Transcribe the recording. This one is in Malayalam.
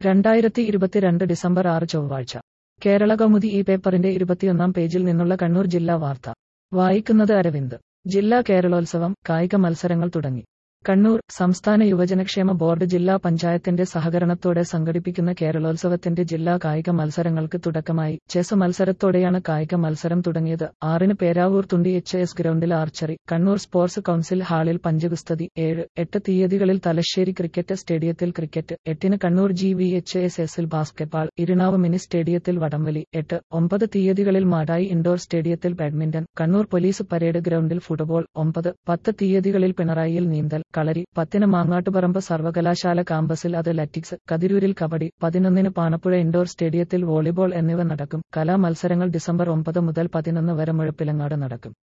രണ്ടായിരത്തി ഇരുപത്തിരണ്ട് ഡിസംബർ ആറ് ചൊവ്വാഴ്ച കേരള കൗമുദി ഈ പേപ്പറിന്റെ ഇരുപത്തിയൊന്നാം പേജിൽ നിന്നുള്ള കണ്ണൂർ ജില്ലാ വാർത്ത വായിക്കുന്നത് അരവിന്ദ് ജില്ലാ കേരളോത്സവം കായിക മത്സരങ്ങൾ തുടങ്ങി കണ്ണൂർ സംസ്ഥാന യുവജനക്ഷേമ ബോർഡ് ജില്ലാ പഞ്ചായത്തിന്റെ സഹകരണത്തോടെ സംഘടിപ്പിക്കുന്ന കേരളോത്സവത്തിന്റെ ജില്ലാ കായിക മത്സരങ്ങൾക്ക് തുടക്കമായി ചെസ് മത്സരത്തോടെയാണ് കായിക മത്സരം തുടങ്ങിയത് ആറിന് പേരാവൂർ തുണ്ടി എച്ച് എസ് ഗ്രൗണ്ടിൽ ആർച്ചറി കണ്ണൂർ സ്പോർട്സ് കൌൺസിൽ ഹാളിൽ പഞ്ചഗുസ്തി ഏഴ് എട്ട് തീയതികളിൽ തലശ്ശേരി ക്രിക്കറ്റ് സ്റ്റേഡിയത്തിൽ ക്രിക്കറ്റ് എട്ടിന് Kannur G V H S എസിൽ ബാസ്കറ്റ്ബാൾ ഇരുനാവ് മിനി സ്റ്റേഡിയത്തിൽ വടംവലി എട്ട് ഒമ്പത് തീയതികളിൽ മാടായി ഇൻഡോർ സ്റ്റേഡിയത്തിൽ ബാഡ്മിന്റൺ കണ്ണൂർ പോലീസ് പരേഡ് ഗ്രൗണ്ടിൽ ഫുട്ബോൾ ഒമ്പത് പത്ത് തീയതികളിൽ പിണറായിയിൽ നീന്തൽ കളരി പത്തിന് മാങ്ങാട്ടുപറമ്പ് സർവകലാശാല കാമ്പസിൽ അത്ലറ്റിക്സ് കതിരൂരിൽ കബഡി പതിനൊന്നിന് പാണപ്പുഴ ഇൻഡോർ സ്റ്റേഡിയത്തിൽ വോളിബോൾ എന്നിവ നടക്കും കലാ മത്സരങ്ങൾ ഡിസംബർ ഒമ്പത് മുതൽ പതിനൊന്ന് വരെ മുഴപ്പിലങ്ങാട് നടക്കും